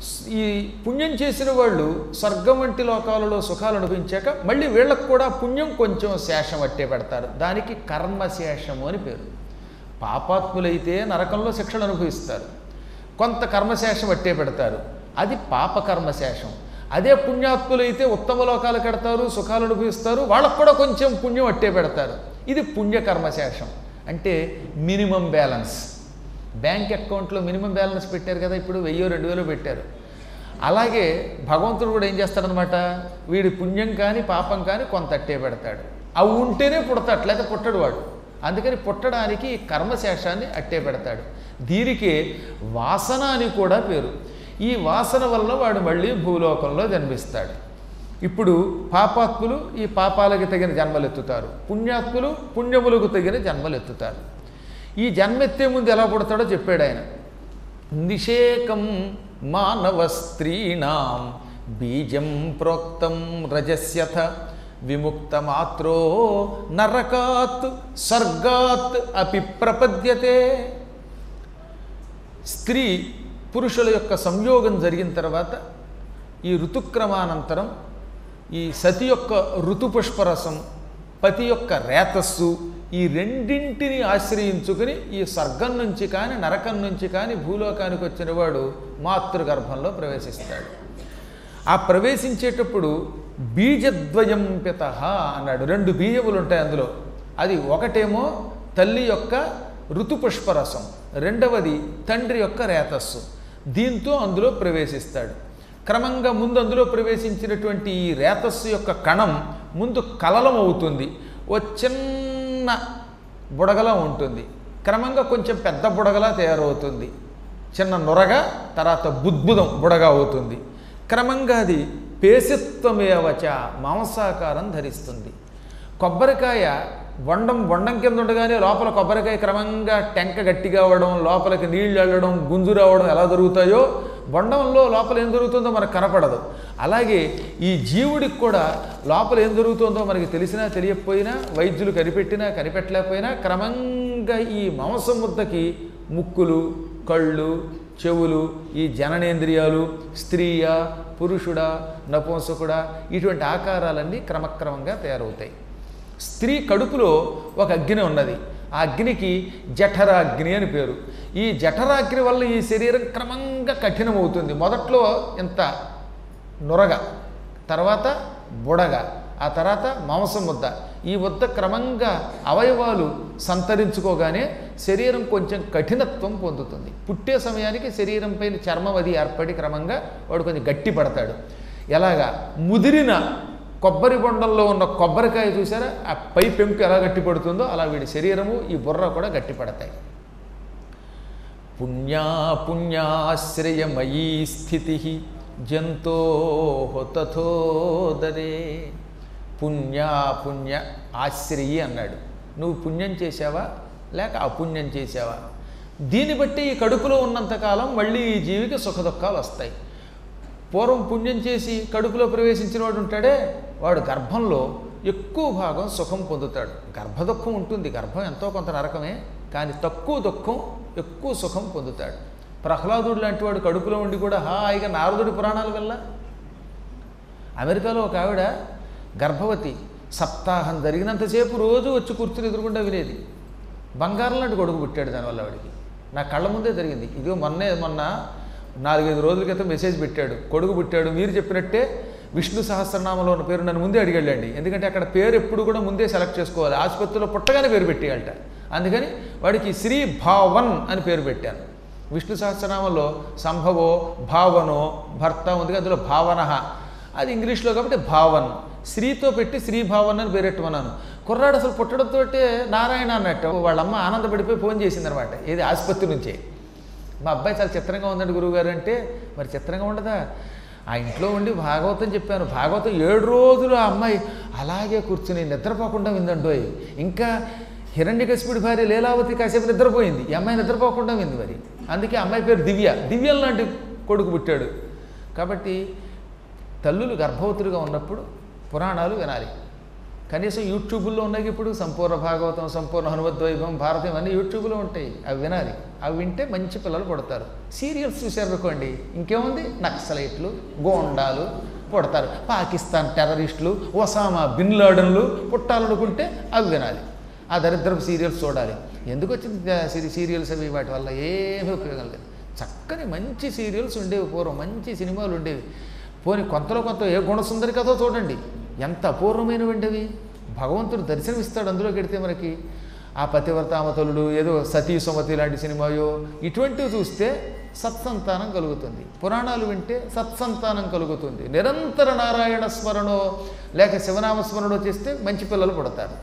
ఈ పుణ్యం చేసిన వాళ్ళు స్వర్గం వంటి లోకాలలో సుఖాలు అనుభవించాక మళ్ళీ వీళ్ళకు కూడా పుణ్యం కొంచెం శేషం అట్టే పెడతారు దానికి కర్మశేషము అని పేరు పాపాత్ములైతే నరకంలో శిక్షలు అనుభవిస్తారు కొంత కర్మశేషం అట్టే పెడతారు అది పాపకర్మశేషం అదే పుణ్యాత్ములైతే ఉత్తమ లోకాలు కడతారు సుఖాలు అనుభవిస్తారు వాళ్ళకు కూడా కొంచెం పుణ్యం అట్టే పెడతారు ఇది పుణ్యకర్మశేషం అంటే మినిమం బ్యాలెన్స్ బ్యాంక్ అకౌంట్లో మినిమం బ్యాలెన్స్ పెట్టారు కదా ఇప్పుడు వెయ్యో రెండు వేలు పెట్టారు అలాగే భగవంతుడు కూడా ఏం చేస్తాడనమాట వీడి పుణ్యం కానీ పాపం కానీ కొంత అట్టే పెడతాడు అవి ఉంటేనే పుడతాడు లేదా పుట్టడు వాడు అందుకని పుట్టడానికి ఈ కర్మశేషాన్ని అట్టే పెడతాడు దీనికి వాసన అని కూడా పేరు ఈ వాసన వల్ల వాడు మళ్ళీ భూలోకంలో జన్మిస్తాడు ఇప్పుడు పాపాత్ములు ఈ పాపాలకి తగిన జన్మలు ఎత్తుతారు పుణ్యాత్ములు పుణ్యములకు తగిన జన్మలు ఎత్తుతారు ఈ జన్మ ఎత్తే ముందు ఎలా పుడతాడో చెప్పాడు ఆయన నిషేకం మానవ స్త్రీణాం బీజం ప్రోక్తం రజస్యథ విముక్త మాత్రో నరకాత్ స్వర్గాత్ అపి ప్రపద్యతే స్త్రీ పురుషుల యొక్క సంయోగం జరిగిన తర్వాత ఈ ఋతుక్రమానంతరం ఈ సతి యొక్క ఋతుపుష్పరసం పతి యొక్క రేతస్సు ఈ రెండింటిని ఆశ్రయించుకుని ఈ స్వర్గం నుంచి కానీ నరకం నుంచి కానీ భూలోకానికి వచ్చిన వాడు మాతృగర్భంలో ప్రవేశిస్తాడు ఆ ప్రవేశించేటప్పుడు బీజద్వయం పిత అన్నాడు రెండు బీజములు ఉంటాయి అందులో అది ఒకటేమో తల్లి యొక్క ఋతుపుష్పరసం రెండవది తండ్రి యొక్క రేతస్సు దీంతో అందులో ప్రవేశిస్తాడు క్రమంగా ముందు అందులో ప్రవేశించినటువంటి ఈ రేతస్సు యొక్క కణం ముందు కలలం అవుతుంది ఓ చిన్న బుడగలా ఉంటుంది క్రమంగా కొంచెం పెద్ద బుడగలా తయారవుతుంది చిన్న నొరగా తర్వాత బుద్భుదం బుడగా అవుతుంది క్రమంగా అది పేసిత్వమేవచ మాంసాకారం ధరిస్తుంది కొబ్బరికాయ బొండం బొండం కింద ఉండగానే లోపల కొబ్బరికాయ క్రమంగా టెంక గట్టిగా అవ్వడం లోపలికి నీళ్లు వెళ్ళడం గుంజు రావడం ఎలా జరుగుతాయో బొండంలో లోపల ఏం జరుగుతుందో మనకు కనపడదు అలాగే ఈ జీవుడికి కూడా లోపల ఏం జరుగుతుందో మనకి తెలిసినా తెలియకపోయినా వైద్యులు కనిపెట్టినా కనిపెట్టలేకపోయినా క్రమంగా ఈ మాంసం ముద్దకి ముక్కులు కళ్ళు చెవులు ఈ జననేంద్రియాలు స్త్రీయ పురుషుడా నపుంసకుడా ఇటువంటి ఆకారాలన్నీ క్రమక్రమంగా తయారవుతాయి స్త్రీ కడుపులో ఒక అగ్ని ఉన్నది ఆ అగ్నికి జఠరాగ్ని అని పేరు ఈ జఠరాగ్ని వల్ల ఈ శరీరం క్రమంగా కఠినమవుతుంది మొదట్లో ఇంత నురగ తర్వాత బుడగ ఆ తర్వాత మాంసం ముద్ద ఈ ముద్ద క్రమంగా అవయవాలు సంతరించుకోగానే శరీరం కొంచెం కఠినత్వం పొందుతుంది పుట్టే సమయానికి శరీరం పైన చర్మం అది ఏర్పడి క్రమంగా వాడు కొంచెం గట్టి పడతాడు ఎలాగా ముదిరిన కొబ్బరి బొండంలో ఉన్న కొబ్బరికాయ చూసారా ఆ పై పెంకు ఎలా గట్టి పడుతుందో అలా వీడి శరీరము ఈ బుర్ర కూడా గట్టి పడతాయి పుణ్యా పుణ్యాశ్రయమయీ స్థితి జంతో తథోదరే పుణ్యా పుణ్య ఆశ్రయి అన్నాడు నువ్వు పుణ్యం చేసావా లేక అపుణ్యం చేసావా దీన్ని బట్టి ఈ కడుపులో ఉన్నంతకాలం మళ్ళీ ఈ జీవికి సుఖదుఖాలు వస్తాయి పూర్వం పుణ్యం చేసి కడుపులో ప్రవేశించిన వాడు ఉంటాడే వాడు గర్భంలో ఎక్కువ భాగం సుఖం పొందుతాడు గర్భ దుఃఖం ఉంటుంది గర్భం ఎంతో కొంత నరకమే కానీ తక్కువ దుఃఖం ఎక్కువ సుఖం పొందుతాడు ప్రహ్లాదుడు లాంటి వాడు కడుపులో ఉండి కూడా హాయిగా నారదుడి పురాణాల వల్ల అమెరికాలో ఒక ఆవిడ గర్భవతి సప్తాహం జరిగినంతసేపు రోజు వచ్చి కూర్చుని ఎదురుగుండా వినేది బంగారం లాంటి కొడుకు పుట్టాడు దానివల్ల ఆవిడికి నా కళ్ళ ముందే జరిగింది ఇదిగో మొన్నే మొన్న నాలుగైదు రోజుల క్రితం మెసేజ్ పెట్టాడు కొడుకు పుట్టాడు మీరు చెప్పినట్టే విష్ణు సహస్రనామంలో ఉన్న పేరు నన్ను ముందే అడిగాళ్ళండి ఎందుకంటే అక్కడ పేరు ఎప్పుడు కూడా ముందే సెలెక్ట్ చేసుకోవాలి ఆసుపత్రిలో పుట్టగానే పేరు పెట్టేయాలట అందుకని వాడికి శ్రీ భావన్ అని పేరు పెట్టాను విష్ణు సహస్రనామంలో సంభవో భావనో భర్త ఉంది అందులో భావన అది ఇంగ్లీష్లో కాబట్టి భావన్ శ్రీతో పెట్టి శ్రీ భావన్ అని పేరెట్టమన్నాను కుర్రాడు అసలు పుట్టడంతో నారాయణ అన్నట్టు వాళ్ళమ్మ ఆనందపడిపోయి ఫోన్ చేసిందనమాట ఏది ఆసుపత్రి నుంచే మా అబ్బాయి చాలా చిత్రంగా ఉందండి గురువుగారు అంటే మరి చిత్రంగా ఉండదా ఆ ఇంట్లో ఉండి భాగవతం చెప్పాను భాగవతం ఏడు రోజులు ఆ అమ్మాయి అలాగే కూర్చుని నిద్రపోకుండా విందండోయ్ ఇంకా హిరణ్యకశిపుడి భార్య లీలావతి కాసేపు నిద్రపోయింది ఈ అమ్మాయి నిద్రపోకుండా వింది మరి అందుకే అమ్మాయి పేరు దివ్య దివ్యం లాంటి కొడుకు పుట్టాడు కాబట్టి తల్లులు గర్భవతులుగా ఉన్నప్పుడు పురాణాలు వినాలి కనీసం యూట్యూబుల్లో ఉన్నాయి ఇప్పుడు సంపూర్ణ భాగవతం సంపూర్ణ హనుమద్వైభవం భారతం అన్నీ యూట్యూబ్లో ఉంటాయి అవి వినాలి అవి వింటే మంచి పిల్లలు పుడతారు సీరియల్స్ చూశారనుకోండి ఇంకేముంది నక్సలైట్లు గోండాలు పుడతారు పాకిస్తాన్ టెర్రరిస్టులు ఒసామా బిన్ లాడన్లు పుట్టాలనుకుంటే అవి వినాలి ఆ దరిద్రపు సీరియల్స్ చూడాలి ఎందుకు వచ్చింది ఆ సీ- సీరియల్స్ అవి వాటి వల్ల ఏమీ ఉపయోగం లేదు చక్కని మంచి సీరియల్స్ ఉండేవి పూర్వం మంచి సినిమాలు ఉండేవి పోనీ కొంతలో కొంత ఏ గుణసుందరి కథో చూడండి ఎంత అపూర్వమైనవి అవి భగవంతుడు దర్శనమిస్తాడు అందులోకి వెడితే మనకి ఆ పతివ్రతామతులుడు ఏదో సతీ సుమతి లాంటి సినిమాయో ఇటువంటివి చూస్తే సత్సంతానం కలుగుతుంది పురాణాలు వింటే సత్సంతానం కలుగుతుంది నిరంతర నారాయణ స్మరణో లేక శివనామ స్మరణో చేస్తే మంచి పిల్లలు పుడతారు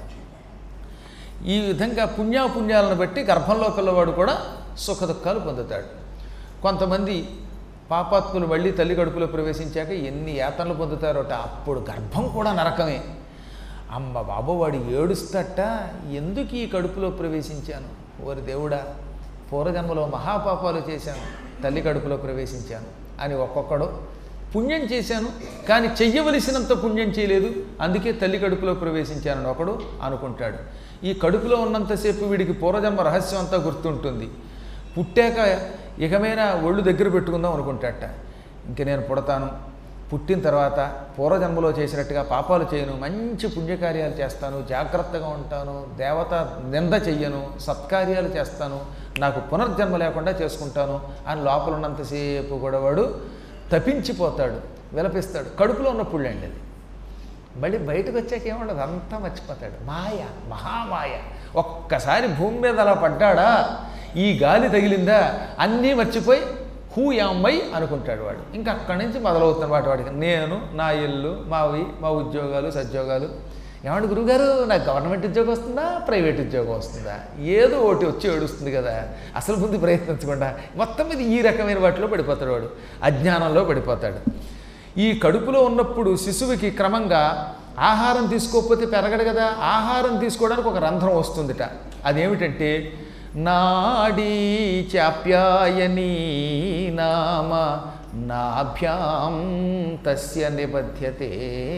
ఈ విధంగా పుణ్యాపుణ్యాలను బట్టి గర్భంలో పిల్లవాడు కూడా సుఖ దుఃఖాలు పొందుతాడు కొంతమంది పాపాత్ములు మళ్ళీ తల్లి కడుపులో ప్రవేశించాక ఎన్ని యాతనలు పొందుతారోట అప్పుడు గర్భం కూడా నరకమే అమ్మ బాబు వాడు ఏడుస్తట ఎందుకు ఈ కడుపులో ప్రవేశించాను ఓరి దేవుడా పూర్వజన్మలో మహాపాపాలు చేశాను తల్లి కడుపులో ప్రవేశించాను అని ఒక్కొక్కడు పుణ్యం చేశాను కానీ చెయ్యవలసినంత పుణ్యం చేయలేదు అందుకే తల్లి కడుపులో ప్రవేశించానని ఒకడు అనుకుంటాడు ఈ కడుపులో ఉన్నంతసేపు వీడికి పూర్వజన్మ రహస్యం అంతా గుర్తుంటుంది పుట్టాక ఇకమైనా ఒళ్ళు దగ్గర పెట్టుకుందాం అనుకుంటాట ఇంక నేను పుడతాను పుట్టిన తర్వాత పూర్వజన్మలో చేసినట్టుగా పాపాలు చేయను మంచి పుణ్యకార్యాలు చేస్తాను జాగ్రత్తగా ఉంటాను దేవత నింద చెయ్యను సత్కార్యాలు చేస్తాను నాకు పునర్జన్మ లేకుండా చేసుకుంటాను అని లోపల ఉన్నంతసేపు కూడా వాడు తపించిపోతాడు విలపిస్తాడు కడుపులో ఉన్నప్పుడు అండి అది మళ్ళీ బయటకు వచ్చాక ఏముండదు అంతా మర్చిపోతాడు మాయ మహామాయ ఒక్కసారి భూమి మీద అలా పడ్డాడా ఈ గాలి తగిలిందా అన్నీ మర్చిపోయి హూ యామ్మై అనుకుంటాడు వాడు ఇంకా అక్కడి నుంచి మొదలవుతున్న వాటి వాడికి నేను నా ఇల్లు మావి మా ఉద్యోగాలు సద్యోగాలు ఏమంటే గురుగారు నాకు గవర్నమెంట్ ఉద్యోగం వస్తుందా ప్రైవేట్ ఉద్యోగం వస్తుందా ఏదో ఒకటి వచ్చి ఏడుస్తుంది కదా అసలు ముందు ప్రయత్నించకుండా మొత్తం మీద ఈ రకమైన వాటిలో పడిపోతాడు వాడు అజ్ఞానంలో పడిపోతాడు ఈ కడుపులో ఉన్నప్పుడు శిశువుకి క్రమంగా ఆహారం తీసుకోకపోతే పెరగడు కదా ఆహారం తీసుకోవడానికి ఒక రంధ్రం వస్తుందిట అదేమిటంటే నాడీ చాప్యాయనీ నామ నాభ్యాం తస్య నిబధ్యతే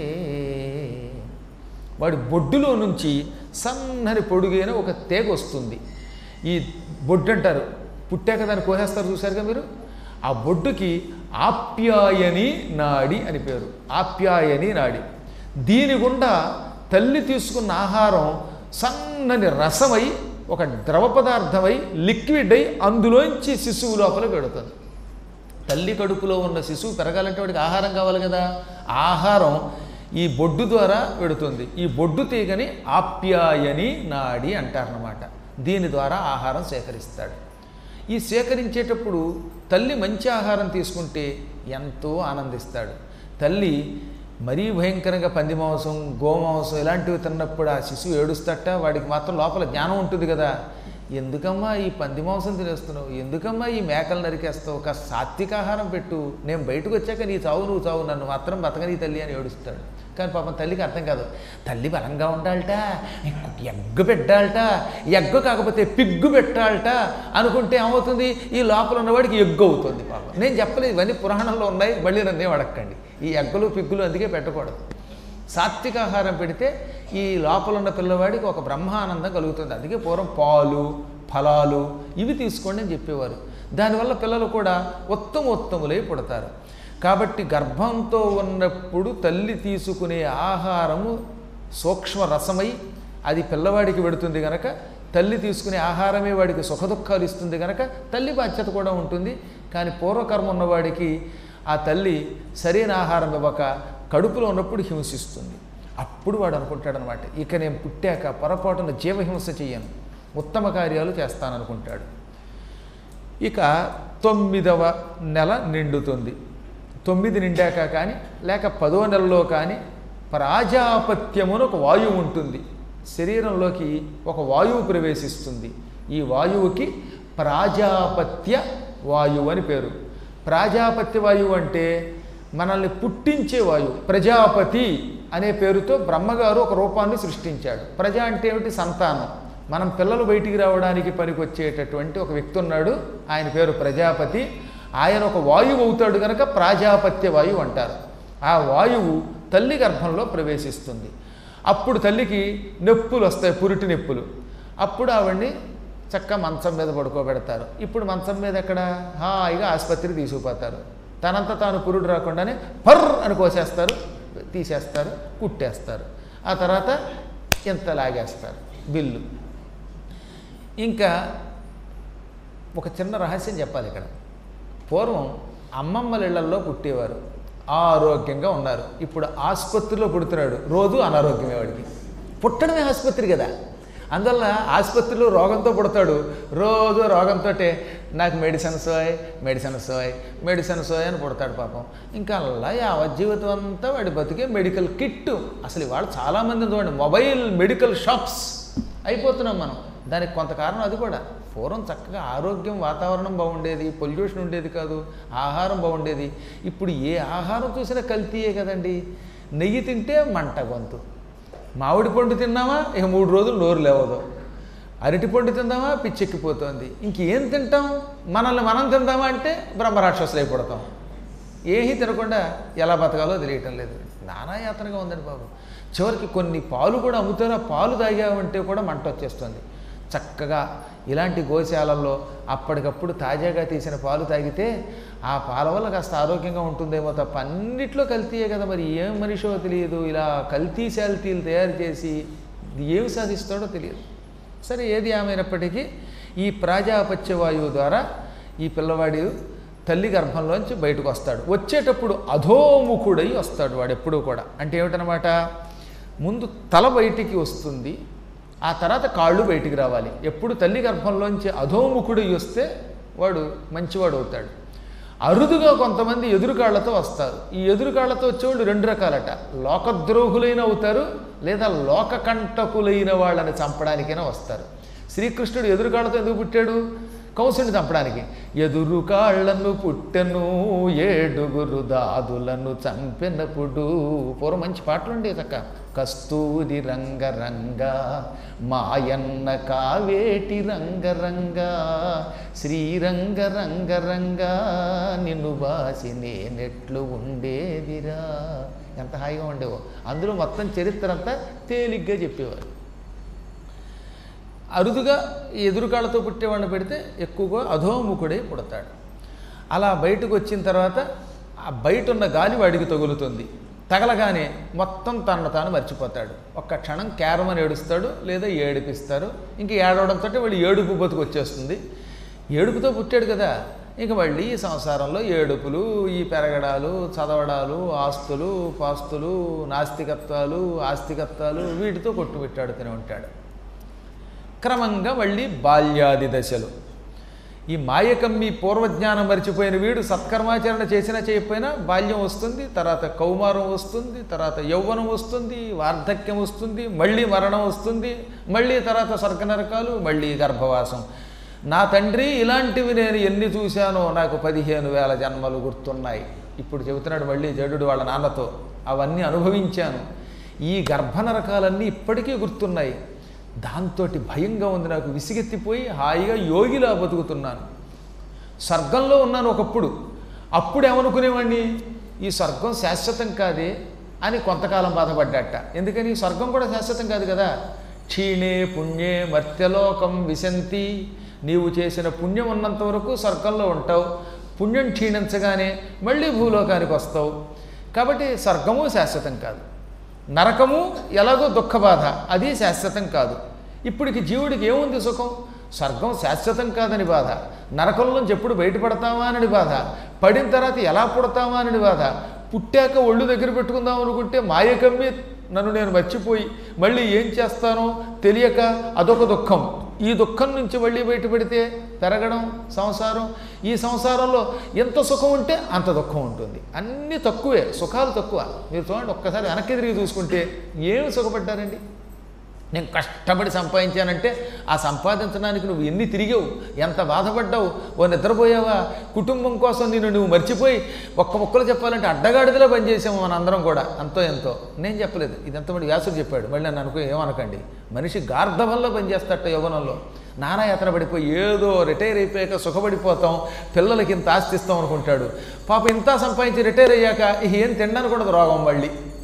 వాడి బొడ్డులో నుంచి సన్నని పొడుగైన ఒక తేగ వస్తుంది ఈ బొడ్డు అంటారు పుట్టాక దాన్ని కోసేస్తారు చూశారుగా మీరు ఆ బొడ్డుకి ఆప్యాయని నాడి అని పేరు ఆప్యాయని నాడి దీని గుండా తల్లి తీసుకున్న ఆహారం సన్నని రసమై ఒక ద్రవ పదార్థమై లిక్విడ్ అయి అందులోంచి శిశువు లోపల పెడుతుంది తల్లి కడుపులో ఉన్న శిశువు పెరగాలంటే వాడికి ఆహారం కావాలి కదా ఆహారం ఈ బొడ్డు ద్వారా పెడుతుంది ఈ బొడ్డు తీగని ఆప్యాయని నాడి అంటారనమాట దీని ద్వారా ఆహారం సేకరిస్తాడు ఈ సేకరించేటప్పుడు తల్లి మంచి ఆహారం తీసుకుంటే ఎంతో ఆనందిస్తాడు తల్లి మరీ భయంకరంగా పంది మాంసం గోమాంసం ఇలాంటివి తిన్నప్పుడు ఆ శిశువు ఏడుస్తట వాడికి మాత్రం లోపల జ్ఞానం ఉంటుంది కదా ఎందుకమ్మా ఈ పంది మాంసం తినేస్తున్నావు ఎందుకమ్మా ఈ మేకలు నరికేస్తావు ఒక సాత్విక ఆహారం పెట్టు నేను బయటకు వచ్చాక నీ చావు నువ్వు చావు నన్ను మాత్రం బతకని తల్లి అని ఏడుస్తాడు కానీ పాపం తల్లికి అర్థం కాదు తల్లి బలంగా ఉండాలట ఎగ్గు పెట్టాలట ఎగ్గు కాకపోతే పిగ్గు పెట్టాలట అనుకుంటే ఏమవుతుంది ఈ లోపల ఉన్నవాడికి ఎగ్గు అవుతుంది పాపం నేను చెప్పలేదు ఇవన్నీ పురాణంలో ఉన్నాయి మళ్ళీ నన్నే అడగండి ఈ ఎగ్గులు పిగ్గులు అందుకే పెట్టకూడదు సాత్విక ఆహారం పెడితే ఈ లోపల ఉన్న పిల్లవాడికి ఒక బ్రహ్మానందం కలుగుతుంది అందుకే పూర్వం పాలు ఫలాలు ఇవి తీసుకోండి అని చెప్పేవారు దానివల్ల పిల్లలు కూడా ఉత్తమ ఉత్తములై పుడతారు కాబట్టి గర్భంతో ఉన్నప్పుడు తల్లి తీసుకునే ఆహారము సూక్ష్మ రసమై అది పిల్లవాడికి పెడుతుంది గనక తల్లి తీసుకునే ఆహారమే వాడికి సుఖదుఖాలు ఇస్తుంది కనుక తల్లి బాధ్యత కూడా ఉంటుంది కానీ పూర్వకర్మ ఉన్నవాడికి ఆ తల్లి సరైన ఆహారం ఇవ్వక కడుపులో ఉన్నప్పుడు హింసిస్తుంది అప్పుడు వాడు అనుకుంటాడనమాట ఇక నేను పుట్టాక పొరపాటున జీవహింస చెయ్యను ఉత్తమ కార్యాలు చేస్తాననుకుంటాడు ఇక తొమ్మిదవ నెల నిండుతుంది తొమ్మిది నిండాక కానీ లేక పదో నెలలో కానీ ప్రాజాపత్యమును ఒక వాయువు ఉంటుంది శరీరంలోకి ఒక వాయువు ప్రవేశిస్తుంది ఈ వాయువుకి ప్రాజాపత్య వాయువు అని పేరు ప్రాజాపత్య వాయువు అంటే మనల్ని పుట్టించే వాయువు ప్రజాపతి అనే పేరుతో బ్రహ్మగారు ఒక రూపాన్ని సృష్టించాడు ప్రజ అంటే ఏమిటి సంతానం మనం పిల్లలు బయటికి రావడానికి పనికొచ్చేటటువంటి ఒక వ్యక్తి ఉన్నాడు ఆయన పేరు ప్రజాపతి ఆయన ఒక వాయువు అవుతాడు కనుక ప్రాజాపత్య వాయువు అంటారు ఆ వాయువు తల్లి గర్భంలో ప్రవేశిస్తుంది అప్పుడు తల్లికి నొప్పులు వస్తాయి పురిటి నొప్పులు అప్పుడు ఆవిడ్ని చక్క మంచం మీద పడుకోబెడతారు ఇప్పుడు మంచం మీద ఎక్కడ హాయిగా ఆసుపత్రికి తీసుకుపోతారు తనంత తాను పురుడు రాకుండానే పర్ర్ అని కోసేస్తారు తీసేస్తారు కుట్టేస్తారు ఆ తర్వాత ఇంత లాగేస్తారు బిల్లు ఇంకా ఒక చిన్న రహస్యం చెప్పాలి ఇక్కడ పూర్వం అమ్మమ్మల ఇళ్లల్లో పుట్టేవారు ఆరోగ్యంగా ఉన్నారు ఇప్పుడు ఆసుపత్రిలో పుడుతున్నాడు రోజు అనారోగ్యమే వాడికి పుట్టడమే ఆసుపత్రి కదా అందువల్ల ఆసుపత్రిలో రోగంతో పుడతాడు రోజు రోగంతో నాకు మెడిసిన్ సోయ్ మెడిసిన్ సోయ్ మెడిసిన్ సోయ్ అని పుడతాడు పాపం ఇంకా అలా యావత్ జీవితం అంతా వాడి బతికే మెడికల్ కిట్ అసలు ఇవాళ చాలామంది చూడండి మొబైల్ మెడికల్ షాప్స్ అయిపోతున్నాం మనం దానికి కొంత కారణం అది కూడా పూర్వం చక్కగా ఆరోగ్యం వాతావరణం బాగుండేది పొల్యూషన్ ఉండేది కాదు ఆహారం బాగుండేది ఇప్పుడు ఏ ఆహారం చూసినా కల్తీయే కదండి నెయ్యి తింటే మంట గొంతు మామిడి పండు తిన్నామా ఇక మూడు రోజులు నోరు లేవదు అరటి పండు తిందామా పిచ్చెక్కిపోతుంది ఇంకేం తింటాం మనల్ని మనం తిందామా అంటే బ్రహ్మరాక్షసులు అయిపోతాం ఏమీ తినకుండా ఎలా బతకాలో తెలియటం లేదు నానాయాతనగా ఉందండి బాబు చివరికి కొన్ని పాలు కూడా అమ్ముతారు ఆ పాలు తాగామంటే కూడా మంట వచ్చేస్తుంది చక్కగా ఇలాంటి గోశాలల్లో అప్పటికప్పుడు తాజాగా తీసిన పాలు తాగితే ఆ పాల వల్ల కాస్త ఆరోగ్యంగా ఉంటుందేమో తప్ప అన్నిట్లో కల్తీయే కదా మరి ఏం మనిషో తెలియదు ఇలా కల్తీ శాల్తీలు తయారు చేసి ఏమి సాధిస్తాడో తెలియదు సరే ఏది ఏమైనప్పటికీ ఈ ప్రాజాపత్య వాయువు ద్వారా ఈ పిల్లవాడి తల్లి గర్భంలోంచి బయటకు వస్తాడు వచ్చేటప్పుడు అధోముఖుడై వస్తాడు వాడు ఎప్పుడూ కూడా అంటే ఏమిటనమాట ముందు తల బయటికి వస్తుంది ఆ తర్వాత కాళ్ళు బయటికి రావాలి ఎప్పుడు తల్లి గర్భంలోంచి అధోముఖుడై వస్తే వాడు మంచివాడు అవుతాడు అరుదుగా కొంతమంది ఎదురుకాళ్లతో వస్తారు ఈ ఎదురుకాళ్లతో వచ్చేవాళ్ళు రెండు రకాలట లోకద్రోహులైన అవుతారు లేదా లోకకంటకులైన వాళ్ళని చంపడానికైనా వస్తారు శ్రీకృష్ణుడు ఎదురుకాళ్లతో ఎందుకు పుట్టాడు కంసుని చంపడానికి ఎదురు కాళ్లను పుట్టెను ఏడుగురు దాదులను చంపినప్పుడు పూర్వం మంచి పాటలు ఉండే చక్క కస్తూరి రంగ రంగ మాయన్న కావేటి రంగ రంగ శ్రీరంగ రంగ రంగ నిన్ను బాసి నేనెట్లు ఉండేదిరా ఎంత హాయిగా ఉండేవో అందులో మొత్తం చరిత్ర అంతా తేలిగ్గా చెప్పేవారు అరుదుగా ఈ ఎదురుకాళ్ళతో పుట్టేవాడిని పెడితే ఎక్కువగా అధోముఖుడై పుడతాడు అలా బయటకు వచ్చిన తర్వాత ఆ బయట ఉన్న గాలి వాడికి తగులుతుంది తగలగానే మొత్తం తనను తాను మర్చిపోతాడు ఒక్క క్షణం కేరమని ఏడుస్తాడు లేదా ఏడిపిస్తారు ఇంక ఏడవడంతో వాడు ఏడుపు బతుకు వచ్చేస్తుంది ఏడుపుతో పుట్టాడు కదా ఇంక మళ్ళీ ఈ సంసారంలో ఏడుపులు ఈ పెరగడాలు చదవడాలు ఆస్తులు పాస్తులు నాస్తికత్వాలు ఆస్తికత్వాలు వీటితో కొట్టుబెట్టాడుతూనే ఉంటాడు క్రమంగా మళ్ళీ బాల్యాది దశలు ఈ మాయకమ్మి పూర్వజ్ఞానం మరిచిపోయిన వీడు సత్కర్మాచరణ చేసినా చేయకపోయినా బాల్యం వస్తుంది తర్వాత కౌమారం వస్తుంది తర్వాత యౌవనం వస్తుంది వార్ధక్యం వస్తుంది మళ్ళీ మరణం వస్తుంది మళ్ళీ తర్వాత స్వర్గనరకాలు మళ్ళీ గర్భవాసం నా తండ్రి ఇలాంటివి నేను ఎన్ని చూశానో నాకు పదిహేను వేల జన్మలు గుర్తున్నాయి ఇప్పుడు చెబుతున్నాడు మళ్ళీ జడుడు వాళ్ళ నాన్నతో అవన్నీ అనుభవించాను ఈ గర్భనరకాలన్నీ ఇప్పటికీ గుర్తున్నాయి దాంతో భయంగా ఉంది నాకు విసిగెత్తిపోయి హాయిగా యోగిలా బతుకుతున్నాను స్వర్గంలో ఉన్నాను ఒకప్పుడు అప్పుడు ఏమనుకునేవాడిని ఈ స్వర్గం శాశ్వతం కాదే అని కొంతకాలం బాధపడ్డట ఎందుకని స్వర్గం కూడా శాశ్వతం కాదు కదా క్షీణే పుణ్యే మర్త్యలోకం విశంతి నీవు చేసిన పుణ్యం ఉన్నంత వరకు స్వర్గంలో ఉంటావు పుణ్యం క్షీణించగానే మళ్ళీ భూలోకానికి వస్తావు కాబట్టి స్వర్గము శాశ్వతం కాదు నరకము ఎలాగో దుఃఖబాధ అది శాశ్వతం కాదు ఇప్పటికి జీవుడికి ఏముంది సుఖం స్వర్గం శాశ్వతం కాదని బాధ నరకం నుంచి ఎప్పుడు బయటపడతామా అని బాధ పడిన తర్వాత ఎలా పుడతామా అని బాధ పుట్టాక ఒళ్ళు దగ్గర పెట్టుకుందాం అనుకుంటే మాయకమ్మి నన్ను నేను మర్చిపోయి మళ్ళీ ఏం చేస్తానో తెలియక అదొక దుఃఖం ఈ దుఃఖం నుంచి మళ్ళీ బయటపడితే పెరగడం సంసారం ఈ సంసారంలో ఎంత సుఖం ఉంటే అంత దుఃఖం ఉంటుంది అన్నీ తక్కువే సుఖాలు తక్కువ మీరు చూడండి ఒక్కసారి వెనక్కి తిరిగి చూసుకుంటే ఏమి సుఖపడ్డారండి నేను కష్టపడి సంపాదించానంటే ఆ సంపాదించడానికి నువ్వు ఎన్ని తిరిగావు ఎంత బాధపడ్డావు ఓ నిద్రపోయావా కుటుంబం కోసం నేను నువ్వు మర్చిపోయి ఒక్క ముక్కలు చెప్పాలంటే అడ్డగాడిదలో పనిచేసాము మన అందరం కూడా అంతో ఎంతో నేను చెప్పలేదు ఇదంతా మళ్ళీ వ్యాసుడు చెప్పాడు మళ్ళీ నన్ను అనుకో ఏమనకండి మనిషి గార్ధవంలో పనిచేస్తాట యవ్వనంలో నానాయాతన పడిపోయి ఏదో రిటైర్ అయిపోయాక సుఖపడిపోతాం పిల్లలకి ఇంత ఆస్తిస్తాం అనుకుంటాడు పాప ఇంత సంపాదించి రిటైర్ అయ్యాక ఇక ఏం తినడానికి ఉండదు రోగం మళ్ళీ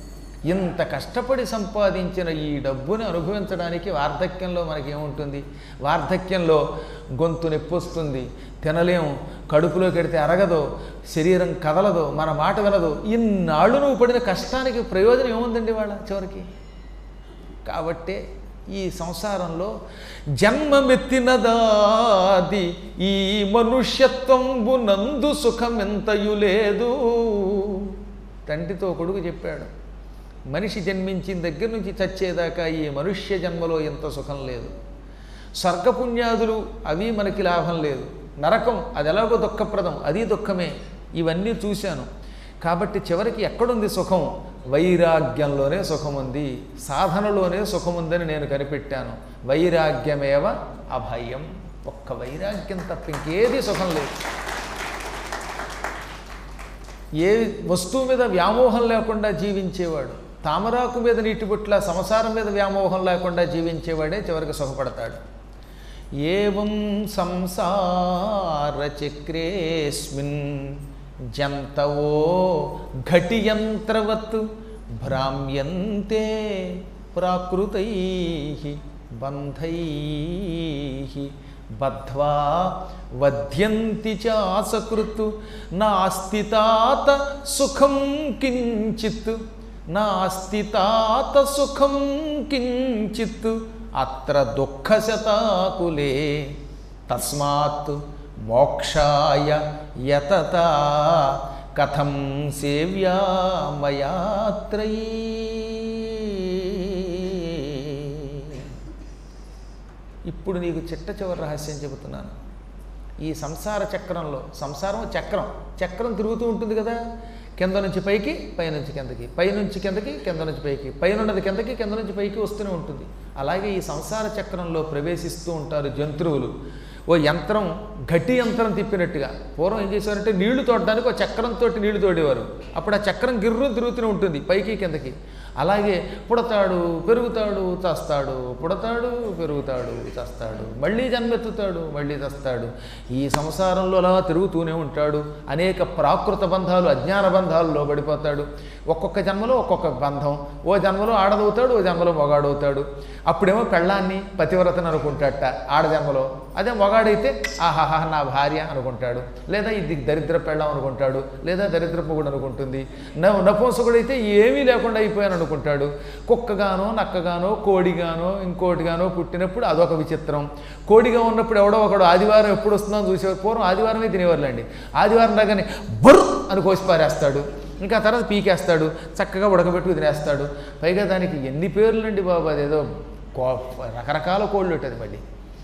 ఇంత కష్టపడి సంపాదించిన ఈ డబ్బుని అనుభవించడానికి వార్ధక్యంలో మనకి ఏముంటుంది వార్ధక్యంలో గొంతు నొప్పి వస్తుంది తినలేము కడుపులో కడితే అరగదు శరీరం కదలదు మన మాట వినదు ఇన్నాళ్ళు నువ్వు పడిన కష్టానికి ప్రయోజనం ఏముందండి వాళ్ళ చివరికి కాబట్టే ఈ సంసారంలో జన్మమెత్తినదాది ఈ మనుష్యత్వంబు నందు సుఖమెంతయు లేదు తండ్రితో కొడుకు చెప్పాడు మనిషి జన్మించిన దగ్గర నుంచి చచ్చేదాకా ఈ మనుష్య జన్మలో ఎంత సుఖం లేదు స్వర్గపుణ్యాదులు అవి మనకి లాభం లేదు నరకం అది ఎలాగో దుఃఖప్రదం అది దుఃఖమే ఇవన్నీ చూశాను కాబట్టి చివరికి ఎక్కడుంది సుఖం వైరాగ్యంలోనే సుఖం ఉంది సాధనలోనే సుఖం ఉందని నేను కనిపెట్టాను వైరాగ్యమేవ అభయం ఒక్క వైరాగ్యం తప్ప ఇంకేది సుఖం లేదు ఏ వస్తువు మీద వ్యామోహం లేకుండా జీవించేవాడు తామరాకు మీద నీటి బుట్ల సంసారం మీద వ్యామోహం లేకుండా జీవించేవాడే చివరికి సుఖపడతాడు ఏవం సంసార చక్రేస్మిన్ జంతవో ఘటియంత్రవత్ భ్రామ్యంతే ప్రాకృతై బంధై బద్ధ్వా వధ్యంతి చాసకృత్ నాస్తి తాత సుఖం కించిత్ నాస్తి తాత సుఖం కించిత్ అత్ర దుఃఖశతాకులే తస్మాత్ మోక్షాయ యతత కథం సేవ్యా మయాత్రయీ ఇప్పుడు నీకు చిట్ట చివరి రహస్యం చెబుతున్నాను ఈ సంసార చక్రంలో సంసారం చక్రం చక్రం తిరుగుతూ ఉంటుంది కదా కింద నుంచి పైకి పైనుంచి కిందకి పైనుంచి కిందకి కింద నుంచి పైకి పైనున్నది కిందకి కింద నుంచి పైకి వస్తూనే ఉంటుంది అలాగే ఈ సంసార చక్రంలో ప్రవేశిస్తూ ఉంటారు జంతువులు ఓ యంత్రం గట్టి యంత్రం తిప్పినట్టుగా పూర్వం ఏం చేసేవారంటే నీళ్లు తోడడానికి ఒక చక్రంతో నీళ్లు తోడేవారు అప్పుడు ఆ చక్రం గిర్రు తిరుగుతూనే ఉంటుంది పైకి కిందకి అలాగే పుడతాడు పెరుగుతాడు చస్తాడు పుడతాడు పెరుగుతాడు చస్తాడు మళ్ళీ జన్మెత్తుతాడు మళ్ళీ చస్తాడు ఈ సంసారంలో అలా తిరుగుతూనే ఉంటాడు అనేక ప్రాకృత బంధాలు అజ్ఞాన బంధాల్లో పడిపోతాడు ఒక్కొక్క జన్మలో ఒక్కొక్క బంధం ఓ జన్మలో ఆడదవుతాడు ఓ జన్మలో మొగాడవుతాడు అప్పుడేమో పెళ్ళాన్ని పతివ్రతను అనుకుంటాడట ఆడ జన్మలో అదే మొగాడైతే ఆహాహా నా భార్య అనుకుంటాడు లేదా ఇది దరిద్ర పెళ్ళం అనుకుంటాడు లేదా దరిద్ర పొగుడు అనుకుంటుంది న నపుంసకుడైతే ఏమీ లేకుండా అయిపోయాను అనుకుంటాడు కుక్కగానో నక్కగానో కోడిగానో ఇంకోటిగానో పుట్టినప్పుడు అదొక విచిత్రం కోడిగా ఉన్నప్పుడు ఎవడో ఒకడు ఆదివారం ఎప్పుడు వస్తుందో అని చూసేవారు పూర్వం ఆదివారమే తినేవారులేండి ఆదివారం రాగానే బుర్ర అని కోసి పారేస్తాడు ఇంకా తర్వాత పీకేస్తాడు చక్కగా ఉడకబెట్టుకు తినేస్తాడు పైగా దానికి ఎన్ని పేర్లండి బాబు అదేదో కో రకరకాల కోళ్ళు ఉంటుంది మళ్ళీ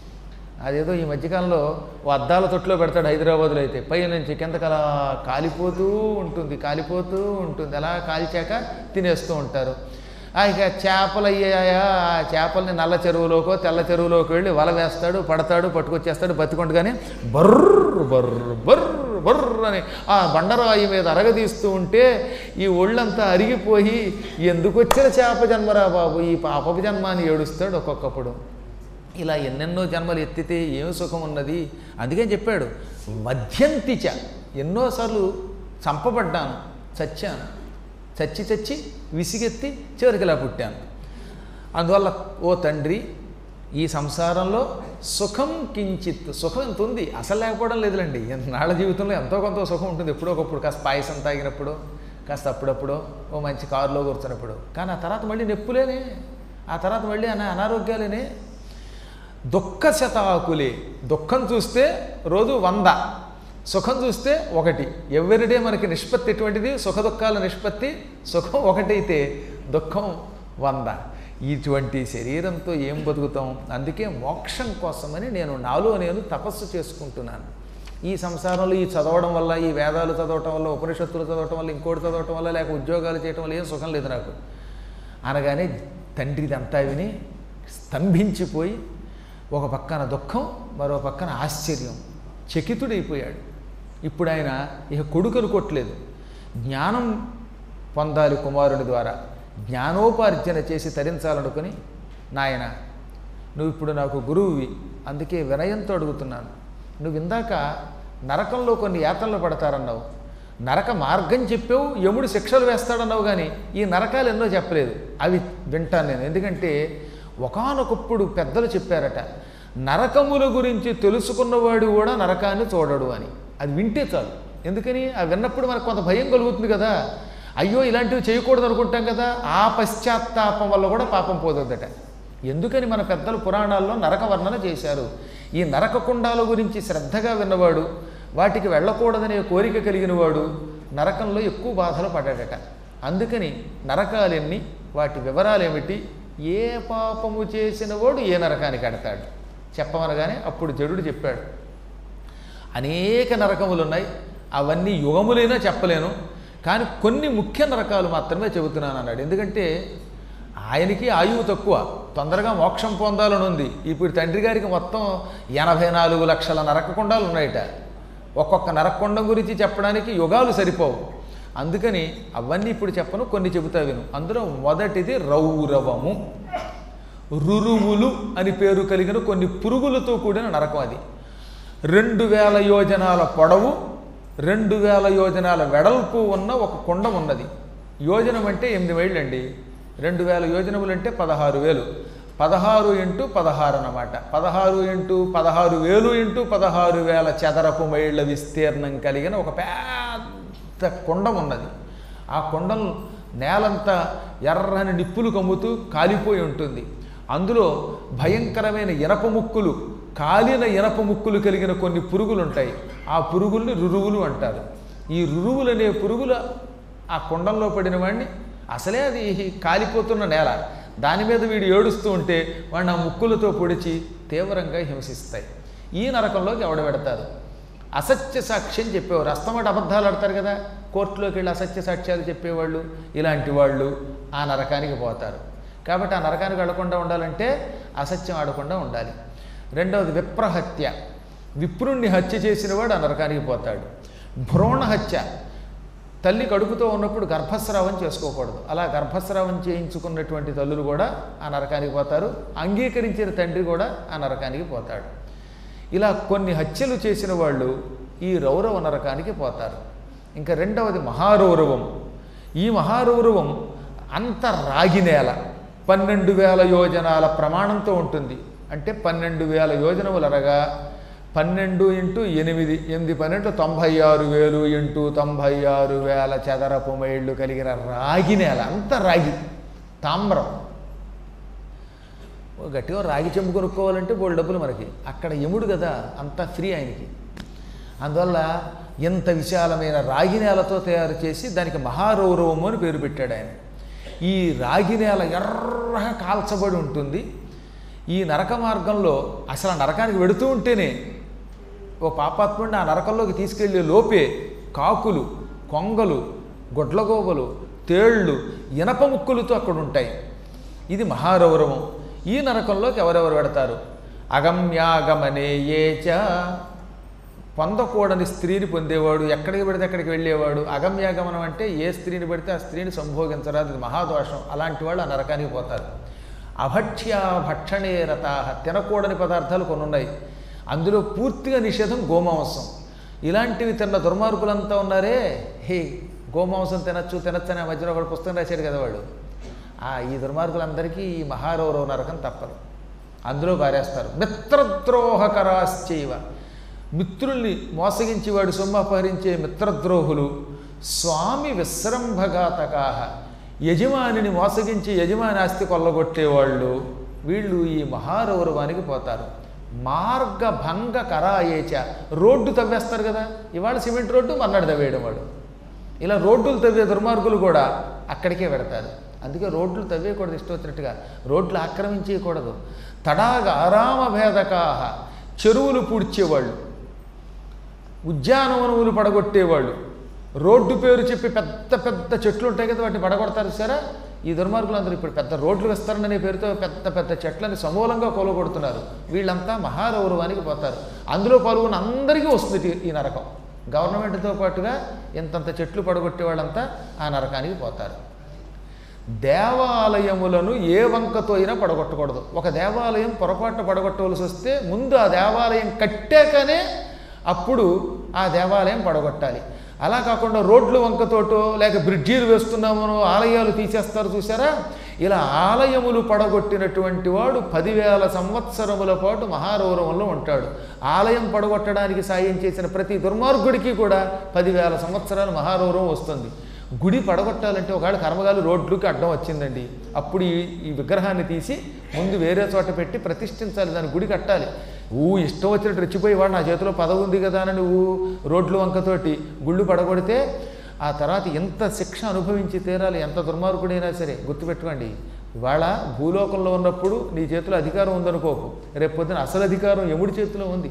అదేదో ఈ మధ్యకాలంలో ఓ అద్దాల తొట్టులో పెడతాడు హైదరాబాద్లో అయితే పై నుంచి కిందకి అలా కాలిపోతూ ఉంటుంది కాలిపోతూ ఉంటుంది అలా కాల్చాక తినేస్తూ ఉంటారు ఆ ఇక చేపలు అయ్యాయా ఆ చేపల్ని నల్ల చెరువులోకో తెల్ల చెరువులోకి వెళ్ళి వల వేస్తాడు పడతాడు పట్టుకొచ్చేస్తాడు బతికొండగానే బర్ర బర్ర బర్ర బర్ర అని ఆ బండరాయి మీద అరగదీస్తూ ఉంటే ఈ ఒళ్ళంతా అరిగిపోయి ఎందుకు వచ్చిన చేప జన్మరా బాబు ఈ పాపపు జన్మ అని ఏడుస్తాడు ఒక్కొక్కప్పుడు ఇలా ఎన్నెన్నో జన్మలు ఎత్తితే ఏమి సుఖం ఉన్నది అందుకే చెప్పాడు మధ్యంతిచ ఎన్నోసార్లు చంపబడ్డాను చచ్చాను చచ్చి చచ్చి విసిగెత్తి చివరికి ఇలా పుట్టాను అందువల్ల ఓ తండ్రి ఈ సంసారంలో సుఖం కించిత్ సుఖం ఎంత ఉంది అసలు లేకపోవడం లేదులేండి నాళ్ళ జీవితంలో ఎంతో కొంత సుఖం ఉంటుంది ఎప్పుడో ఒకప్పుడు కాస్త పాయసం తాగినప్పుడు కాస్త అప్పుడప్పుడు ఓ మంచి కారులో కూర్చున్నప్పుడు కానీ ఆ తర్వాత మళ్ళీ నొప్పులేనే ఆ తర్వాత మళ్ళీ అనా అనారోగ్యాలేనే దుఃఖ శతాకులే దుఃఖం చూస్తే రోజు వంద సుఖం చూస్తే ఒకటి ఎవరిడే మనకి నిష్పత్తి ఎటువంటిది సుఖ దుఃఖాల నిష్పత్తి సుఖం ఒకటైతే దుఃఖం వంద ఇటువంటి శరీరంతో ఏం బతుకుతాం అందుకే మోక్షం కోసమని నేను నాలో నేను తపస్సు చేసుకుంటున్నాను ఈ సంసారంలో ఈ చదవడం వల్ల ఈ వేదాలు చదవటం వల్ల ఉపనిషత్తులు చదవటం వల్ల ఇంకోటి చదవటం వల్ల లేక ఉద్యోగాలు చేయటం వల్ల ఏం సుఖం లేదు నాకు అనగానే తండ్రిదంతా విని స్తంభించిపోయి ఒక పక్కన దుఃఖం మరో పక్కన ఆశ్చర్యం చకితుడైపోయాడు ఇప్పుడు ఆయన ఇక కొడుకు అనుకోవట్లేదు జ్ఞానం పొందాలి కుమారుడి ద్వారా జ్ఞానోపార్జన చేసి తరించాలనుకుని నాయన నువ్వు ఇప్పుడు నాకు గురువువి అందుకే వినయంతో అడుగుతున్నాను నువ్వు ఇందాక నరకంలో కొన్ని యాతనలు పడతారన్నావు నరక మార్గం చెప్పావు యముడు శిక్షలు వేస్తాడన్నావు కానీ ఈ నరకాలు ఎన్నో చెప్పలేదు అవి వింటాను నేను ఎందుకంటే ఒకానొకప్పుడు పెద్దలు చెప్పారట నరకముల గురించి తెలుసుకున్నవాడు కూడా నరకాన్ని చూడడు అని అది వింటే చాలు ఎందుకని అవి విన్నప్పుడు మనకు కొంత భయం కలుగుతుంది కదా అయ్యో ఇలాంటివి చేయకూడదు అనుకుంటాం కదా ఆ పశ్చాత్తాపం వల్ల కూడా పాపం పోతుందట ఎందుకని మన పెద్దలు పురాణాల్లో నరక వర్ణన చేశారు ఈ నరక కుండాల గురించి శ్రద్ధగా విన్నవాడు వాటికి వెళ్ళకూడదనే కోరిక కలిగిన వాడు నరకంలో ఎక్కువ బాధలు పడ్డాడట అందుకని నరకాలెన్ని వాటి వివరాలు ఏమిటి ఏ పాపము చేసిన వాడు ఏ నరకానికి అడతాడు చెప్పమనగానే అప్పుడు జడుడు చెప్పాడు అనేక నరకములు ఉన్నాయి అవన్నీ యుగములైనా చెప్పలేను కానీ కొన్ని ముఖ్య నరకాలు మాత్రమే చెబుతున్నాను అన్నాడు ఎందుకంటే ఆయనకి ఆయువు తక్కువ తొందరగా మోక్షం పొందాలని ఉంది ఇప్పుడు తండ్రి గారికి మొత్తం ఎనభై నాలుగు లక్షల నరకకుండాలు ఉన్నాయట ఒక్కొక్క నరకకుండం గురించి చెప్పడానికి యుగాలు సరిపోవు అందుకని అవన్నీ ఇప్పుడు చెప్పను కొన్ని చెబుతా విను అందులో మొదటిది రౌరవము రురువులు అని పేరు కలిగిన కొన్ని పురుగులతో కూడిన నరకం అది రెండు వేల యోజనాల పొడవు రెండు వేల యోజనాల వెడల్పు ఉన్న ఒక కుండం ఉన్నది యోజనం అంటే ఎనిమిది మైళ్ళు అండి రెండు వేల యోజనములు అంటే పదహారు వేలు పదహారు ఇంటూ పదహారు అన్నమాట పదహారు ఇంటూ పదహారు వేలు ఇంటూ పదహారు వేల చదరపు మైళ్ళ విస్తీర్ణం కలిగిన ఒక పెద్ద కుండం ఉన్నది ఆ కుండం నేలంతా ఎర్రని నిప్పులు కమ్ముతూ కాలిపోయి ఉంటుంది అందులో భయంకరమైన ఇనప ముక్కులు కాలిన ఇనప ముక్కులు కలిగిన కొన్ని పురుగులు ఉంటాయి ఆ పురుగుల్ని రురువులు అంటారు ఈ రురువులు అనే పురుగులు ఆ కుండంలో పడిన వాడిని అసలే అది కాలిపోతున్న నేల దాని మీద వీడు ఏడుస్తూ ఉంటే వాడిని ఆ ముక్కులతో పొడిచి తీవ్రంగా హింసిస్తాయి ఈ నరకంలోకి ఎవడ పెడతారు అసత్య సాక్ష్యం చెప్పేవారు అస్తమాట అబద్ధాలు ఆడతారు కదా కోర్టులోకి వెళ్ళి అసత్య సాక్ష్యాలు చెప్పేవాళ్ళు ఇలాంటి వాళ్ళు ఆ నరకానికి పోతారు కాబట్టి ఆ నరకానికి వెళ్లకుండా ఉండాలంటే అసత్యం ఆడకుండా ఉండాలి రెండవది విప్రహత్య విప్రుణ్ణి హత్య చేసిన వాడు ఆ నరకానికి పోతాడు భ్రూణ హత్య తల్లి కడుపుతో ఉన్నప్పుడు గర్భస్రావం చేసుకోకూడదు అలా గర్భస్రావం చేయించుకున్నటువంటి తల్లులు కూడా ఆ నరకానికి పోతారు అంగీకరించిన తండ్రి కూడా ఆ నరకానికి పోతాడు ఇలా కొన్ని హత్యలు చేసిన వాళ్ళు ఈ రౌరవ నరకానికి పోతారు ఇంకా రెండవది మహారౌరవం ఈ మహారౌరవం అంత రాగి నేల పన్నెండు వేల యోజనాల ప్రమాణంతో ఉంటుంది అంటే పన్నెండు వేల యోజనములు అనగా పన్నెండు ఇంటూ ఎనిమిది ఎనిమిది పన్నెండు తొంభై ఆరు వేలు ఇంటూ తొంభై ఆరు వేల చదరపు మైళ్ళు కలిగిన రాగి నేల అంత రాగి తామ్రం ఓ గట్టిగా రాగి చెంబు కొనుక్కోవాలంటే బోల్ డబ్బులు మనకి అక్కడ యముడు కదా అంతా ఫ్రీ ఆయనకి అందువల్ల ఇంత విశాలమైన రాగి నేలతో తయారు చేసి దానికి మహారౌరవము అని పేరు పెట్టాడు ఆయన ఈ రాగి నేల ఎర్రగా కాల్చబడి ఉంటుంది ఈ నరక మార్గంలో అసలు ఆ నరకానికి వెడుతూ ఉంటేనే ఓ పాపాత్ముడిని ఆ నరకంలోకి తీసుకెళ్లే లోపే కాకులు కొంగలు గొడ్లగోబలు తేళ్ళు ఇనప ముక్కులతో అక్కడ ఉంటాయి ఇది మహారౌరవం ఈ నరకంలోకి ఎవరెవరు పెడతారు అగమ్యాగమనే ఏచ పొందకూడని స్త్రీని పొందేవాడు ఎక్కడికి పెడితే అక్కడికి వెళ్ళేవాడు అగమ్యాగమనం అంటే ఏ స్త్రీని పెడితే ఆ స్త్రీని సంభోగించరాదు ఇది మహాదోషం అలాంటి వాళ్ళు ఆ నరకానికి పోతారు అభక్ష్య భక్షణే రతాహ తినకూడని పదార్థాలు కొన్ని ఉన్నాయి అందులో పూర్తిగా నిషేధం గోమాంసం ఇలాంటివి తిన్న దుర్మార్గులంతా ఉన్నారే హే గోమాంసం తినచ్చు తినచ్చు అనే మధ్యలో ఒకడు పుస్తకం రాశాడు కదా వాడు ఆ ఈ దుర్మార్గులందరికీ ఈ మహారౌరవ నరకం తప్పదు అందులో పారేస్తారు మిత్రద్రోహకరాశ్చైవ మిత్రుల్ని మోసగించి వాడు సొమ్ము అపహరించే మిత్రద్రోహులు స్వామి విశ్రంభఘాతకాహ యజమానిని మోసగించి యజమాని ఆస్తి కొల్లగొట్టేవాళ్ళు వీళ్ళు ఈ మహారౌరవానికి పోతారు మార్గభంగ కరాయేచ రోడ్డు తవ్వేస్తారు కదా ఇవాళ సిమెంట్ రోడ్డు మన్నాడు తవ్వేయడం వాడు ఇలా రోడ్లు తవ్వే దుర్మార్గులు కూడా అక్కడికే పెడతారు అందుకే రోడ్లు తవ్వేయకూడదు ఇష్టం వచ్చినట్టుగా రోడ్లు ఆక్రమించేయకూడదు తడాగ ఆరామ భేదకాహ చెరువులు పూడ్చేవాళ్ళు ఉద్యానవనములు పడగొట్టేవాళ్ళు రోడ్డు పేరు చెప్పి పెద్ద పెద్ద చెట్లు ఉంటాయి కదా వాటిని పడగొడతారు సరే ఈ దుర్మార్గులందరూ ఇప్పుడు పెద్ద రోడ్లు వేస్తారనే పేరుతో పెద్ద పెద్ద చెట్లని సమూలంగా కొలగొడుతున్నారు వీళ్ళంతా మహారౌరవానికి పోతారు అందులో పాల్గొన్న అందరికీ వస్తుంది ఈ నరకం గవర్నమెంట్తో పాటుగా ఇంతంత చెట్లు పడగొట్టే వాళ్ళంతా ఆ నరకానికి పోతారు దేవాలయములను ఏ వంకతో అయినా పడగొట్టకూడదు ఒక దేవాలయం పొరపాటున పడగొట్టవలసి వస్తే ముందు ఆ దేవాలయం కట్టాకనే అప్పుడు ఆ దేవాలయం పడగొట్టాలి అలా కాకుండా రోడ్లు వంకతోటో లేక బ్రిడ్జీలు వేస్తున్నామనో ఆలయాలు తీసేస్తారు చూసారా ఇలా ఆలయములు పడగొట్టినటువంటి వాడు పదివేల సంవత్సరముల పాటు మహారౌరవంలో ఉంటాడు ఆలయం పడగొట్టడానికి సాయం చేసిన ప్రతి దుర్మార్గుడికి కూడా పదివేల సంవత్సరాలు మహారౌరవం వస్తుంది గుడి పడగొట్టాలంటే ఒకవేళ కర్మగాలు రోడ్లుకి అడ్డం వచ్చిందండి అప్పుడు ఈ ఈ విగ్రహాన్ని తీసి ముందు వేరే చోట పెట్టి ప్రతిష్ఠించాలి దాని గుడి కట్టాలి ఊ ఇష్టం వచ్చినట్టు రెచ్చిపోయేవాడు నా చేతిలో పదవి ఉంది కదా అని నువ్వు రోడ్లు వంకతోటి గుళ్ళు పడగొడితే ఆ తర్వాత ఎంత శిక్ష అనుభవించి తీరాలి ఎంత దుర్మార్గుడైనా సరే గుర్తుపెట్టుకోండి ఇవాళ భూలోకంలో ఉన్నప్పుడు నీ చేతిలో అధికారం ఉందనుకోకు రేపు పొద్దున అసలు అధికారం యముడి చేతిలో ఉంది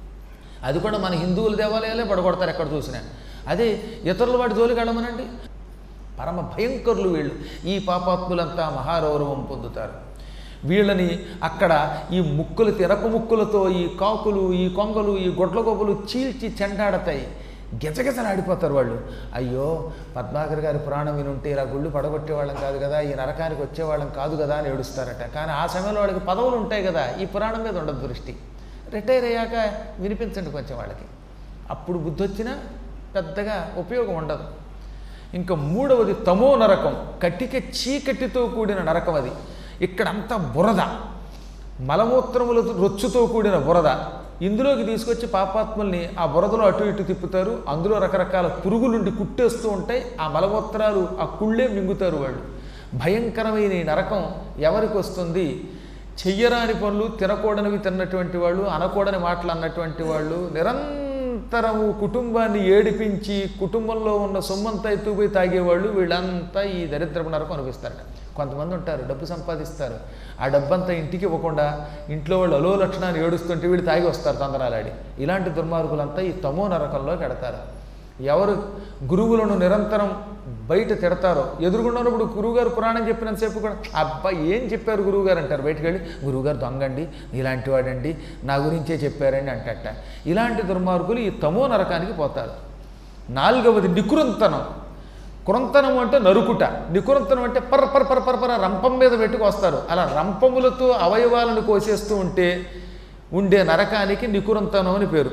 అది కూడా మన హిందువుల దేవాలయాలే పడగొడతారు ఎక్కడ చూసినా అదే ఇతరుల వాటి జోలికి వెళ్ళమనండి పరమ భయంకరులు వీళ్ళు ఈ పాపాత్ములంతా మహారౌరవం పొందుతారు వీళ్ళని అక్కడ ఈ ముక్కులు తెరప ముక్కులతో ఈ కాకులు ఈ కొంగలు ఈ గొడ్ల గొప్పలు చీల్చి చెండాడతాయి గిజగిజలాడిపోతారు వాళ్ళు అయ్యో పద్మాకర్ గారి పురాణం వినుంటే ఇలా గుళ్ళు పడగొట్టేవాళ్ళం కాదు కదా ఈ నరకానికి వచ్చేవాళ్ళం కాదు కదా అని ఏడుస్తారట కానీ ఆ సమయంలో వాళ్ళకి పదవులు ఉంటాయి కదా ఈ పురాణం మీద ఉండదు దృష్టి రిటైర్ అయ్యాక వినిపించండి కొంచెం వాళ్ళకి అప్పుడు బుద్ధి వచ్చినా పెద్దగా ఉపయోగం ఉండదు ఇంకా మూడవది తమో నరకం కట్టిక చీకటితో కూడిన నరకం అది ఇక్కడంతా బురద మలమూత్రముల రొచ్చుతో కూడిన బురద ఇందులోకి తీసుకొచ్చి పాపాత్ముల్ని ఆ బురదలో అటు ఇటు తిప్పుతారు అందులో రకరకాల పురుగులుండి కుట్టేస్తూ ఉంటాయి ఆ మలమూత్రాలు ఆ కుళ్ళే మింగుతారు వాళ్ళు భయంకరమైన ఈ నరకం ఎవరికి వస్తుంది చెయ్యరాని పనులు తినకూడనివి తిన్నటువంటి వాళ్ళు అనకూడని మాటలు అన్నటువంటి వాళ్ళు నిరంతరము కుటుంబాన్ని ఏడిపించి కుటుంబంలో ఉన్న సొమ్మంతా ఎత్తుకుపోయి తాగేవాళ్ళు వీళ్ళంతా ఈ దరిద్రపు నరకం అనిపిస్తారట కొంతమంది ఉంటారు డబ్బు సంపాదిస్తారు ఆ డబ్బంతా ఇంటికి ఇవ్వకుండా ఇంట్లో వాళ్ళు అలో లక్షణాన్ని ఏడుస్తుంటే వీళ్ళు తాగి వస్తారు తొందరాలాడి ఇలాంటి దుర్మార్గులంతా ఈ తమో నరకంలోకి ఎడతారు ఎవరు గురువులను నిరంతరం బయట తిడతారో ఎదురుగున్నప్పుడు గురువుగారు పురాణం చెప్పినంతసేపు కూడా అబ్బా ఏం చెప్పారు గురువుగారు అంటారు బయటకు వెళ్ళి గురువుగారు దొంగండి ఇలాంటి వాడండి నా గురించే చెప్పారండి అంటట ఇలాంటి దుర్మార్గులు ఈ తమో నరకానికి పోతారు నాలుగవది నికురంతనం కురంతనం అంటే నరుకుట నికురంతనం అంటే పర పర పర పర పర రంపం మీద పెట్టుకొస్తారు అలా రంపములతో అవయవాలను కోసేస్తూ ఉంటే ఉండే నరకానికి నికురంతనం అని పేరు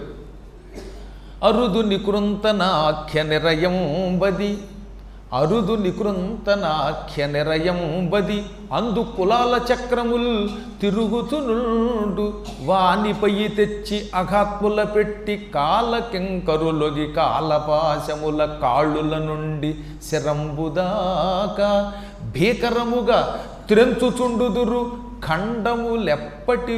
అరుదు నికృంతనాఖ్య నిరయం బది అరుదు నికృంతనాఖ్య నిరయం బది అందు కులాల చక్రముల్ తిరుగుతునుండు వానిపై తెచ్చి అఘాత్ముల పెట్టి కాలకెంకరులొగి కాలపాశముల కాళ్ళుల నుండి శరంబుదాకా భీకరముగా త్రెంచుచుండుదురు ఖండములెప్పటి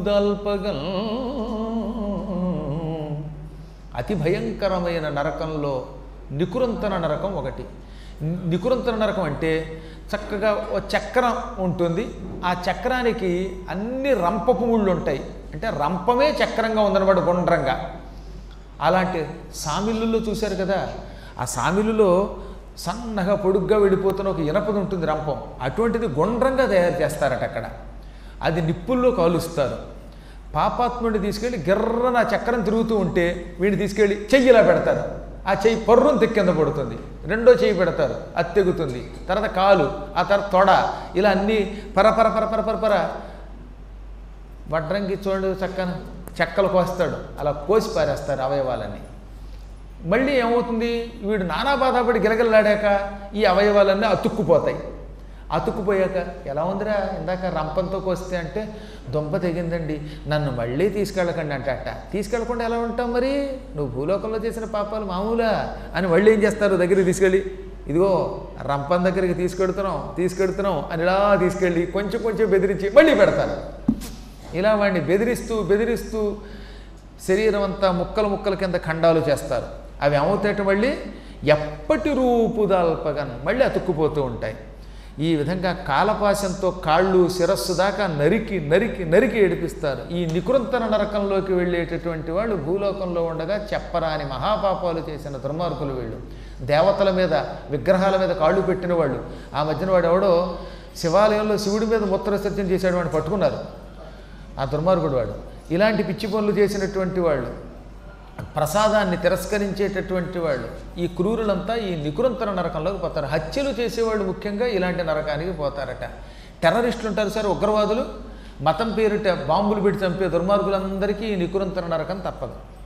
రూపుదల్పగల్ అతి భయంకరమైన నరకంలో నికురంతన నరకం ఒకటి ని- నికురంతన నరకం అంటే చక్కగా ఓ చక్రం ఉంటుంది ఆ చక్రానికి అన్ని రంపపు ముళ్ళు ఉంటాయి అంటే రంపమే చక్రంగా ఉందన్నమాట గుండ్రంగా అలాంటి సామిళ్ళుల్లో చూశారు కదా ఆ సామిళ్ళులో సన్నగా పొడుగ్గా వెళ్ళిపోతున్న ఒక ఇనపది ఉంటుంది రంపం అటువంటిది గుండ్రంగా తయారు చేస్తారట అక్కడ అది నిప్పుల్లో కాలుస్తారు పాపాత్ముడిని తీసుకెళ్ళి గిర్రన ఆ చక్రం తిరుగుతూ ఉంటే వీడిని తీసుకెళ్ళి చెయ్యిలా పెడతారు ఆ చెయ్యి పర్రం కింద పడుతుంది రెండో చెయ్యి పెడతారు అది తెగుతుంది తర్వాత కాలు ఆ తర్వాత తొడ ఇలా అన్నీ పరపర పరపర పరపర వడ్రంగి చూడండి చక్కన చెక్కలు కోస్తాడు అలా కోసి పారేస్తారు అవయవాలన్నీ మళ్ళీ ఏమవుతుంది వీడు నానా బాధపడి గిలగిలలాడాక ఈ అవయవాలన్నీ అతుక్కుపోతాయి అతుక్కుపోయాక ఎలా ఉందిరా ఇందాక రంపంతో కోస్తే అంటే దొంప తెగిందండి నన్ను మళ్ళీ తీసుకెళ్ళకండి అంటే అట్ట తీసుకెళ్ళకుండా ఎలా ఉంటాం మరి నువ్వు భూలోకంలో చేసిన పాపాలు మామూలా అని మళ్ళీ ఏం చేస్తారు దగ్గరికి తీసుకెళ్ళి ఇదిగో రంపం దగ్గరికి తీసుకెడుతున్నాం తీసుకెడుతున్నాం అని ఇలా తీసుకెళ్ళి కొంచెం కొంచెం బెదిరించి మళ్ళీ పెడతారు ఇలా వాడిని బెదిరిస్తూ బెదిరిస్తూ శరీరం అంతా ముక్కలు ముక్కల కింద ఖండాలు చేస్తారు అవి ఏమవుతాయట మళ్ళీ ఎప్పటి రూపుదాల్పగన్ మళ్ళీ అతుక్కుపోతూ ఉంటాయి ఈ విధంగా కాలపాశంతో కాళ్ళు శిరస్సు దాకా నరికి నరికి నరికి ఏడిపిస్తారు ఈ నికృంతన నరకంలోకి వెళ్ళేటటువంటి వాళ్ళు భూలోకంలో ఉండగా చెప్పరాని మహాపాపాలు చేసిన దుర్మార్గులు వీళ్ళు దేవతల మీద విగ్రహాల మీద కాళ్ళు పెట్టిన వాళ్ళు ఆ మధ్యన వాడు ఎవడో శివాలయంలో శివుడి మీద మూత్రసత్యం చేశాడు వాడిని పట్టుకున్నారు ఆ దుర్మార్గుడు వాడు ఇలాంటి పిచ్చి పనులు చేసినటువంటి వాళ్ళు ప్రసాదాన్ని తిరస్కరించేటటువంటి వాళ్ళు ఈ క్రూరులంతా ఈ నికురంతర నరకంలోకి పోతారు హత్యలు చేసేవాళ్ళు ముఖ్యంగా ఇలాంటి నరకానికి పోతారట టెర్రరిస్టులు ఉంటారు సార్ ఉగ్రవాదులు మతం పేరిట బాంబులు పెట్టి చంపే దుర్మార్గులందరికీ ఈ నికురంతర నరకం తప్పదు